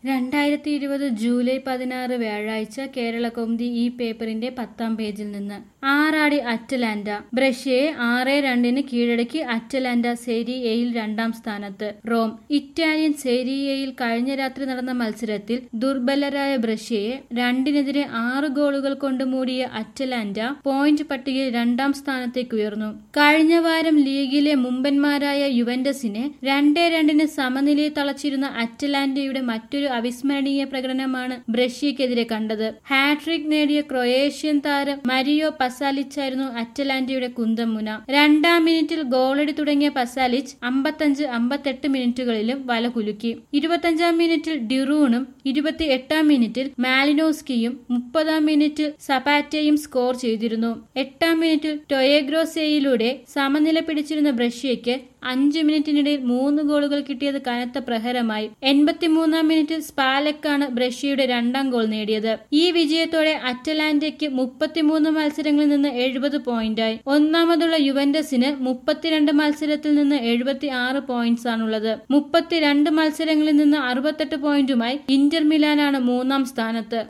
രണ്ടായിരത്തി ഇരുപത് ജൂലൈ പതിനാറ് വ്യാഴാഴ്ച കേരള കൗമുദി ഈ പേപ്പറിന്റെ പത്താം പേജിൽ നിന്ന് ആറാടി അറ്റലാന്റ ബ്രഷ്യയെ ആറ് രണ്ടിന് കീഴടക്കി അറ്റലാന്റ സെരി എയിൽ രണ്ടാം സ്ഥാനത്ത് റോം ഇറ്റാലിയൻ സെരി എയിൽ കഴിഞ്ഞ രാത്രി നടന്ന മത്സരത്തിൽ ദുർബലരായ ബ്രഷ്യയെ രണ്ടിനെതിരെ ആറ് ഗോളുകൾ കൊണ്ട് മൂടിയ അറ്റലാന്റ പോയിന്റ് പട്ടികയിൽ രണ്ടാം സ്ഥാനത്തേക്ക് ഉയർന്നു കഴിഞ്ഞ വാരം ലീഗിലെ മുമ്പന്മാരായ യുവന്റസിനെ രണ്ടേ രണ്ടിന് സമനിലയിൽ തളച്ചിരുന്ന അറ്റലാന്റയുടെ മറ്റൊരു അവിസ്മരണീയ പ്രകടനമാണ് ബ്രഷ്യക്കെതിരെ കണ്ടത് ഹാട്രിക് നേടിയ ക്രൊയേഷ്യൻ താരം മരിയോ പസാലിച്ചായിരുന്നു അറ്റലാന്റയുടെ കുന്തമുന രണ്ടാം മിനിറ്റിൽ ഗോളടി തുടങ്ങിയ പസാലിച്ച് അമ്പത്തഞ്ച് അമ്പത്തെട്ട് മിനിറ്റുകളിലും വല കുലുക്കി ഇരുപത്തഞ്ചാം മിനിറ്റിൽ ഡിറൂണും ഇരുപത്തി എട്ടാം മിനിറ്റിൽ മാലിനോസ്കിയും മുപ്പതാം മിനിറ്റിൽ സപാറ്റയും സ്കോർ ചെയ്തിരുന്നു എട്ടാം മിനിറ്റിൽ ടൊയേഗ്രോസേയിലൂടെ സമനില പിടിച്ചിരുന്ന ബ്രഷ്യയ്ക്ക് അഞ്ചു മിനിറ്റിനിടയിൽ മൂന്ന് ഗോളുകൾ കിട്ടിയത് കനത്ത പ്രഹരമായി എൺപത്തിമൂന്നാം മിനിറ്റിൽ സ്പാലക്കാണ് ബ്രഷ്യയുടെ രണ്ടാം ഗോൾ നേടിയത് ഈ വിജയത്തോടെ അറ്റലാന്റയ്ക്ക് മുപ്പത്തിമൂന്ന് മത്സരങ്ങളിൽ നിന്ന് എഴുപത് പോയിന്റായി ഒന്നാമതുള്ള യുവന്റസിന് മുപ്പത്തിരണ്ട് മത്സരത്തിൽ നിന്ന് എഴുപത്തി ആറ് പോയിന്റ്സ് ആണുള്ളത് മുപ്പത്തിരണ്ട് മത്സരങ്ങളിൽ നിന്ന് അറുപത്തെട്ട് പോയിന്റുമായി ഇന്റർ മിലാനാണ് മൂന്നാം സ്ഥാനത്ത്